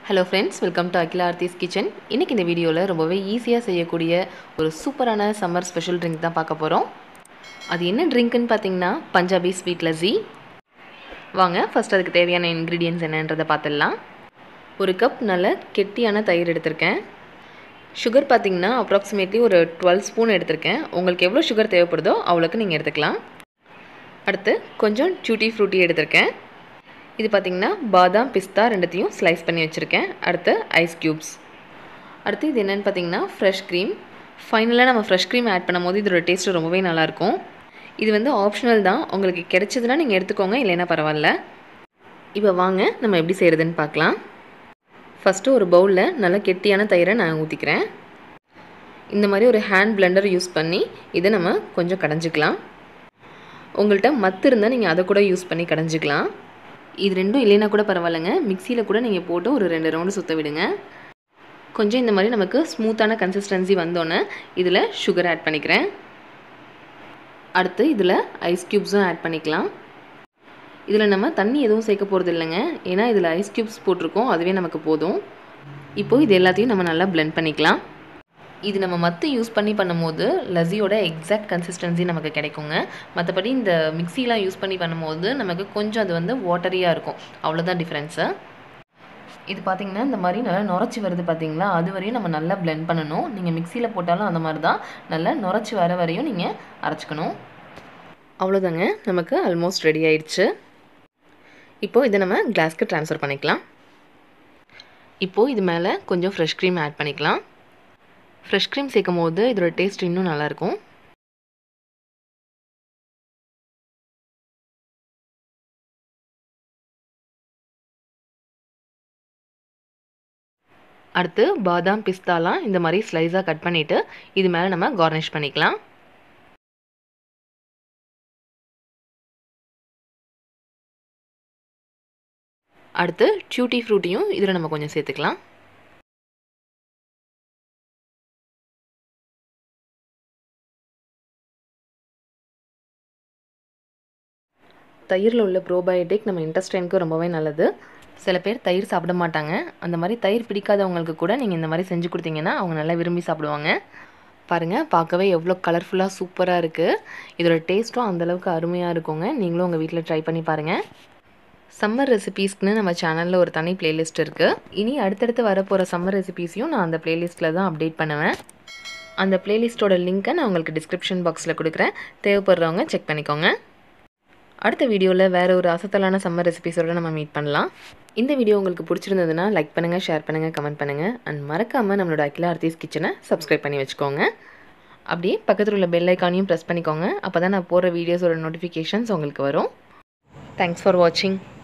hello friends welcome to Akila Aarthi's kitchen இன்றைக்கி இந்த வீடியோவில் ரொம்பவே ஈஸியாக செய்யக்கூடிய ஒரு சூப்பரான சம்மர் ஸ்பெஷல் ட்ரிங்க் தான் பார்க்க போகிறோம் அது என்ன ட்ரிங்க்குன்னு பார்த்தீங்கன்னா பஞ்சாபி ஸ்வீட் லஸ்ஸி வாங்க ஃபஸ்ட் அதுக்கு தேவையான இன்க்ரீடியன்ஸ் என்னன்றதை பார்த்துடலாம் ஒரு கப் நல்ல கெட்டியான தயிர் எடுத்திருக்கேன் சுகர் பார்த்தீங்கன்னா அப்ராக்சிமேட்லி ஒரு டுவெல் ஸ்பூன் எடுத்திருக்கேன் உங்களுக்கு எவ்வளோ சுகர் தேவைப்படுதோ அவ்வளோக்கு நீங்கள் எடுத்துக்கலாம் அடுத்து கொஞ்சம் டூட்டி ஃப்ரூட்டி எடுத்திருக்கேன் இது பார்த்திங்கன்னா பாதாம் பிஸ்தா ரெண்டுத்தையும் ஸ்லைஸ் பண்ணி வச்சுருக்கேன் அடுத்து ஐஸ் க்யூப்ஸ் அடுத்து இது என்னென்னு பார்த்தீங்கன்னா ஃப்ரெஷ் க்ரீம் ஃபைனலாக நம்ம ஃப்ரெஷ் க்ரீம் ஆட் பண்ணும்போது இதோட டேஸ்ட்டு ரொம்பவே நல்லாயிருக்கும் இது வந்து ஆப்ஷனல் தான் உங்களுக்கு கிடைச்சதுன்னா நீங்கள் எடுத்துக்கோங்க இல்லைன்னா பரவாயில்ல இப்போ வாங்க நம்ம எப்படி செய்கிறதுன்னு பார்க்கலாம் ஃபஸ்ட்டு ஒரு பவுலில் நல்லா கெட்டியான தயிரை நான் ஊற்றிக்கிறேன் இந்த மாதிரி ஒரு ஹேண்ட் பிளெண்டர் யூஸ் பண்ணி இதை நம்ம கொஞ்சம் கடைஞ்சிக்கலாம் உங்கள்கிட்ட மத்து இருந்தால் நீங்கள் அதை கூட யூஸ் பண்ணி கடைஞ்சிக்கலாம் இது ரெண்டும் இல்லைன்னா கூட பரவாயில்லைங்க மிக்சியில் கூட நீங்கள் போட்டு ஒரு ரெண்டு ரவுண்டு சுற்ற விடுங்க கொஞ்சம் இந்த மாதிரி நமக்கு ஸ்மூத்தான கன்சிஸ்டன்சி வந்தோன்னே இதில் சுகர் ஆட் பண்ணிக்கிறேன் அடுத்து இதில் ஐஸ் க்யூப்ஸும் ஆட் பண்ணிக்கலாம் இதில் நம்ம தண்ணி எதுவும் சேர்க்க போகிறது இல்லைங்க ஏன்னா இதில் ஐஸ் க்யூப்ஸ் போட்டிருக்கோம் அதுவே நமக்கு போதும் இப்போது இது எல்லாத்தையும் நம்ம நல்லா பிளெண்ட் பண்ணிக்கலாம் இது நம்ம மத்து யூஸ் பண்ணி பண்ணும்போது லஸ்ஸியோட எக்ஸாக்ட் கன்சிஸ்டன்சி நமக்கு கிடைக்குங்க மற்றபடி இந்த மிக்சிலாம் யூஸ் பண்ணி பண்ணும்போது நமக்கு கொஞ்சம் அது வந்து வாட்டரியாக இருக்கும் அவ்வளோதான் டிஃப்ரென்ஸு இது பார்த்திங்கன்னா இந்த மாதிரி நல்லா நுரைச்சி வருது பார்த்தீங்களா அது வரையும் நம்ம நல்லா பிளெண்ட் பண்ணணும் நீங்கள் மிக்சியில் போட்டாலும் அந்த மாதிரி தான் நல்லா நுரைச்சி வர வரையும் நீங்கள் அரைச்சிக்கணும் அவ்வளோதாங்க நமக்கு ஆல்மோஸ்ட் ரெடி ஆயிடுச்சு இப்போது இதை நம்ம கிளாஸ்க்கு ட்ரான்ஸ்ஃபர் பண்ணிக்கலாம் இப்போது இது மேலே கொஞ்சம் ஃப்ரெஷ் க்ரீம் ஆட் பண்ணிக்கலாம் ஃப்ரெஷ் க்ரீம் சேர்க்கும் போது இதோட டேஸ்ட் இன்னும் நல்லாயிருக்கும் அடுத்து பாதாம் பிஸ்தாலாம் இந்த மாதிரி ஸ்லைஸாக கட் பண்ணிவிட்டு இது மேலே நம்ம கார்னிஷ் பண்ணிக்கலாம் அடுத்து டியூட்டி ஃப்ரூட்டியும் இதில் நம்ம கொஞ்சம் சேர்த்துக்கலாம் தயிரில் உள்ள ப்ரோபயோட்டிக் நம்ம இன்டெஸ்டைனுக்கு ரொம்பவே நல்லது சில பேர் தயிர் சாப்பிட மாட்டாங்க அந்த மாதிரி தயிர் பிடிக்காதவங்களுக்கு கூட நீங்கள் இந்த மாதிரி செஞ்சு கொடுத்தீங்கன்னா அவங்க நல்லா விரும்பி சாப்பிடுவாங்க பாருங்கள் பார்க்கவே எவ்வளோ கலர்ஃபுல்லாக சூப்பராக இருக்குது இதோட டேஸ்ட்டும் அந்தளவுக்கு அருமையாக இருக்குங்க நீங்களும் உங்கள் வீட்டில் ட்ரை பண்ணி பாருங்கள் சம்மர் ரெசிபீஸ்க்குன்னு நம்ம சேனலில் ஒரு தனி பிளேலிஸ்ட் இருக்குது இனி அடுத்தடுத்து வரப்போகிற சம்மர் ரெசிபீஸையும் நான் அந்த பிளேலிஸ்ட்டில் தான் அப்டேட் பண்ணுவேன் அந்த பிளேலிஸ்ட்டோட லிங்க்கை நான் உங்களுக்கு டிஸ்கிரிப்ஷன் பாக்ஸில் கொடுக்குறேன் தேவைப்படுறவங்க செக் பண்ணிக்கோங்க அடுத்த வீடியோவில் வேறு ஒரு அசத்தலான சம்மர் ரெசிபிஸோட நம்ம மீட் பண்ணலாம் இந்த வீடியோ உங்களுக்கு பிடிச்சிருந்ததுன்னா லைக் பண்ணுங்கள் ஷேர் பண்ணுங்கள் கமெண்ட் பண்ணுங்கள் அண்ட் மறக்காமல் நம்மளோட அகிலா ஆர்த்திஸ் கிச்சனை சப்ஸ்கிரைப் பண்ணி வச்சுக்கோங்க அப்படியே பக்கத்தில் உள்ள பெல் ஐக்கானையும் ப்ரெஸ் பண்ணிக்கோங்க அப்போ தான் நான் போடுற வீடியோஸோட நோட்டிஃபிகேஷன்ஸ் உங்களுக்கு வரும் தேங்க்ஸ் ஃபார் வாட்சிங்